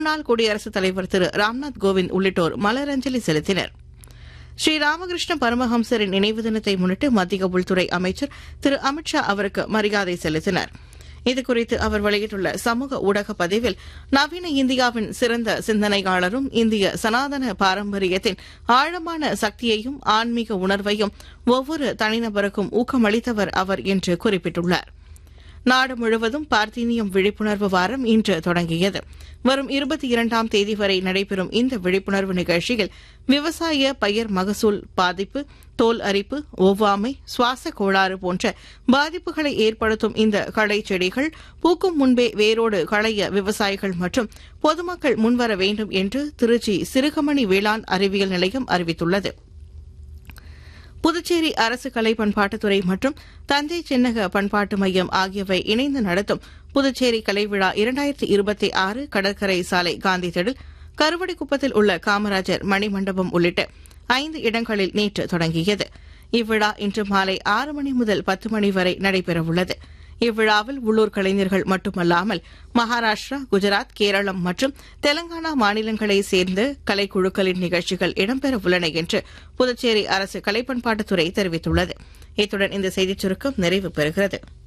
முன்னாள் குடியரசுத் தலைவர் திரு ராம்நாத் கோவிந்த் உள்ளிட்டோர் மலரஞ்சலி செலுத்தினர் ஸ்ரீ ராமகிருஷ்ண பரமஹம்சரின் நினைவு தினத்தை முன்னிட்டு மத்திய உள்துறை அமைச்சர் திரு அமித்ஷா அவருக்கு மரியாதை செலுத்தினார் இதுகுறித்து அவர் வெளியிட்டுள்ள சமூக ஊடக பதிவில் நவீன இந்தியாவின் சிறந்த சிந்தனையாளரும் இந்திய சனாதன பாரம்பரியத்தின் ஆழமான சக்தியையும் ஆன்மீக உணர்வையும் ஒவ்வொரு தனிநபருக்கும் ஊக்கமளித்தவர் அவர் என்று குறிப்பிட்டுள்ளார் நாடு முழுவதும் பார்த்தீனியம் விழிப்புணர்வு வாரம் இன்று தொடங்கியது வரும் இருபத்தி இரண்டாம் தேதி வரை நடைபெறும் இந்த விழிப்புணர்வு நிகழ்ச்சியில் விவசாய பயிர் மகசூல் பாதிப்பு தோல் அரிப்பு ஒவ்வாமை சுவாச கோளாறு போன்ற பாதிப்புகளை ஏற்படுத்தும் இந்த களை செடிகள் பூக்கும் முன்பே வேரோடு களைய விவசாயிகள் மற்றும் பொதுமக்கள் முன்வர வேண்டும் என்று திருச்சி சிறுகமணி வேளாண் அறிவியல் நிலையம் அறிவித்துள்ளது புதுச்சேரி அரசு கலை பண்பாட்டுத்துறை மற்றும் தஞ்சை சின்னக பண்பாட்டு மையம் ஆகியவை இணைந்து நடத்தும் புதுச்சேரி கலை விழா இரண்டாயிரத்தி இருபத்தி ஆறு கடற்கரை சாலை காந்தி திடல் கருவடிக்குப்பத்தில் உள்ள காமராஜர் மணிமண்டபம் உள்ளிட்ட ஐந்து இடங்களில் நேற்று தொடங்கியது இவ்விழா இன்று மாலை ஆறு மணி முதல் பத்து மணி வரை நடைபெறவுள்ளது இவ்விழாவில் உள்ளூர் கலைஞர்கள் மட்டுமல்லாமல் மகாராஷ்டிரா குஜராத் கேரளம் மற்றும் தெலங்கானா மாநிலங்களைச் சேர்ந்த கலைக்குழுக்களின் நிகழ்ச்சிகள் இடம்பெறவுள்ளன என்று புதுச்சேரி அரசு கலைப்பண்பாட்டுத்துறை தெரிவித்துள்ளது இத்துடன் இந்த செய்திச் சுருக்கம் நிறைவு பெறுகிறது